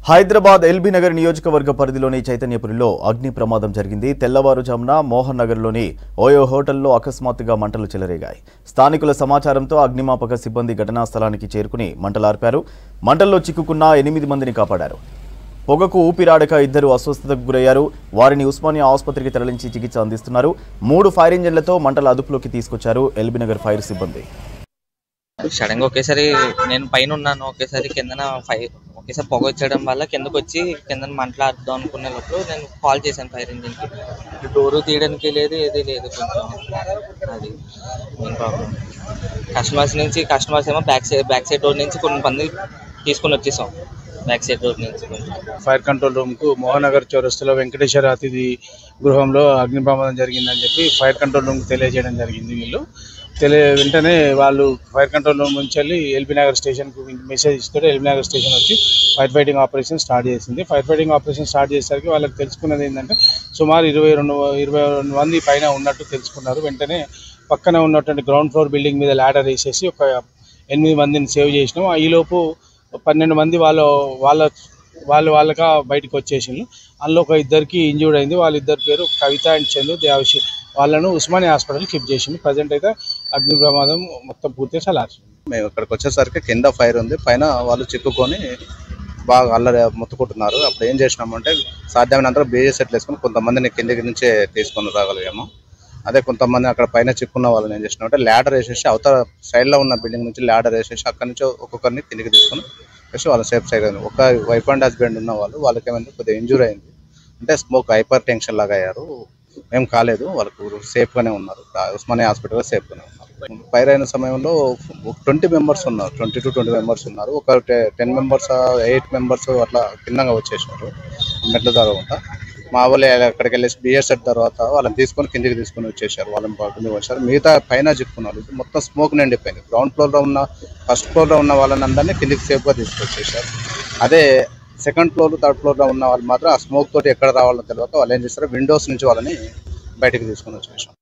Hyderabad LB Nagar నియోజకవర్గ పరిధిలోని చైతన్యపురిలో అగ్ని ప్రమాదం జరిగింది తెల్లవారుజామున మోహన్ నగర్లోని ఓయో హోటల్లో అకస్మాత్తుగా మంటలు చెలరేగాయి స్థానికుల సమాచారంతో అగ్నిమాపక సిబ్బంది ఘటనా స్థలానికి చేరుకుని మంటలార్పారు మంటల్లో చిక్కుకున్న ఎనిమిది మందిని కాపాడారు పొగకు ఊపిరాడక ఇద్దరు అస్వస్థతకు గురయ్యారు వారిని ఉస్మానియా ఆసుపత్రికి తరలించి చికిత్స అందిస్తున్నారు మూడు ఫైర్ ఇంజన్లతో మంటల అదుపులోకి తీసుకొచ్చారు ఎల్బీ నగర్ ఫైర్ సిబ్బంది సడన్ గా ఒకేసారి నేను పైన ఉన్నాను ఒకేసారి కిందన ఫైర్ ఒకేసారి పొగ వచ్చేయడం వల్ల కిందకు వచ్చి కింద మంటలు ఆడుదాం అనుకునే లోపల నేను కాల్ చేశాను ఫైర్ ఇంజిన్ కి డోర్ తీయడానికి లేదు ఏది లేదు కొంచెం అది మెయిన్ ప్రాబ్లం కస్టమర్స్ నుంచి కస్టమర్స్ ఏమో back side back side door నుంచి కొన్ని మంది తీసుకొని వచ్చేసాం బ్యాక్ సైడ్ డోర్ నుంచి కొంచెం ఫైర్ కంట్రోల్ రూమ్ కు మోహనగర్ చౌరస్తులో వెంకటేశ్వర అతిథి గృహంలో అగ్ని ప్రమాదం జరిగిందని చెప్పి ఫైర్ కంట్రోల్ రూమ్ తెలియజేయడం జరిగింది వీళ్ళు తెలియ వెంటనే వాళ్ళు ఫైర్ కంట్రోల్ రూమ్ నుంచి వెళ్ళి ఎల్బీ నగర్ స్టేషన్ కు మెసేజ్ ఇస్తారు ఎల్బీ నగర్ స్టేషన్ వచ్చి ఫైర్ ఫైటింగ్ ఆపరేషన్ స్టార్ట్ చేసింది ఫైర్ ఫైటింగ్ ఆపరేషన్ స్టార్ట్ చేసేసరికి వాళ్ళకి తెలుసుకున్నది ఏంటంటే సుమారు ఇరవై రెండు ఇరవై రెండు మంది పైన ఉన్నట్టు తెలుసుకున్నారు వెంటనే పక్కన ఉన్నటువంటి గ్రౌండ్ ఫ్లోర్ బిల్డింగ్ మీద ల్యాడర్ వేసేసి ఒక ఎనిమిది మందిని సేవ్ చేసినాం ఈలోపు పన్నెండు మంది వాళ్ళ వాళ్ళ వాళ్ళు వాళ్ళగా బయటకు వచ్చేసిండ్రు అందులో ఒక ఇద్దరికి ఇంజూర్డ్ అయింది వాళ్ళిద్దరి పేరు కవిత అండ్ చందు దేవశి వాళ్ళను ఉస్మానియా హాస్పిటల్ షిఫ్ట్ చేసింది ప్రజెంట్ అయితే అగ్ని ప్రమాదం మొత్తం పూర్తిగా చలార్చింది మేము ఇక్కడికి వచ్చేసరికి కింద ఫైర్ ఉంది పైన వాళ్ళు చిక్కుకొని బాగా అల్లరి మొత్తుకుంటున్నారు అప్పుడు ఏం చేసినామంటే సాధ్యమైనంత బేజే సెట్లు వేసుకొని కొంతమందిని కిందకి నుంచే తీసుకొని రాగలిగాము అదే కొంతమంది అక్కడ పైన చిక్కున్న వాళ్ళని ఏం చేసినామంటే ల్యాడర్ వేసేసి అవతల సైడ్లో ఉన్న బిల్డింగ్ నుంచి ల్యాడర్ వేసేసి అక్కడి నుంచి ఒక్కొక్కరిని కిందకి తీసుకొని వేసి వాళ్ళ సేఫ్ సైడ్ అయింది ఒక వైఫ్ అండ్ హస్బెండ్ ఉన్న వాళ్ళు వాళ్ళకి ఏమైంది కొద్దిగా ఇంజూర్ అయింది అంటే స్మోక్ హైపర్ టెన్షన్ లాగా అయ్యారు ఏం కాలేదు వాళ్ళకు సేఫ్గానే ఉన్నారు ఉస్మానియా హాస్పిటల్లో సేఫ్గానే ఉన్నారు ఫైర్ అయిన సమయంలో ట్వంటీ మెంబర్స్ ఉన్నారు ట్వంటీ టు ట్వంటీ మెంబర్స్ ఉన్నారు ఒక టెన్ మెంబర్స్ ఎయిట్ మెంబర్స్ అట్లా కిందంగా వచ్చేసారు మెట్ల దాకా మా వాళ్ళు అక్కడికి వెళ్ళేసి బియర్ సెట్ తర్వాత వాళ్ళని తీసుకొని కిందికి తీసుకొని వచ్చేసారు వాళ్ళని కిందకి వచ్చారు మిగతా పైన చిక్కున్నారు ఇది మొత్తం స్మోక్ నిండిపోయింది గ్రౌండ్ ఫ్లోర్లో ఉన్న ఫస్ట్ ఫ్లోర్లో ఉన్న వాళ్ళని అందరినీ కిందికి సేఫ్గా తీసుకొచ్చేసారు అదే సెకండ్ ఫ్లోర్ థర్డ్ ఫ్లోర్లో ఉన్న వాళ్ళు మాత్రం ఆ స్మోక్ తోటి ఎక్కడ రావాలో తెలియక వాళ్ళు ఏం చేస్తారు విండోస్ నుంచి వాళ్ళని బయటికి తీసుకొని వచ్చేసారు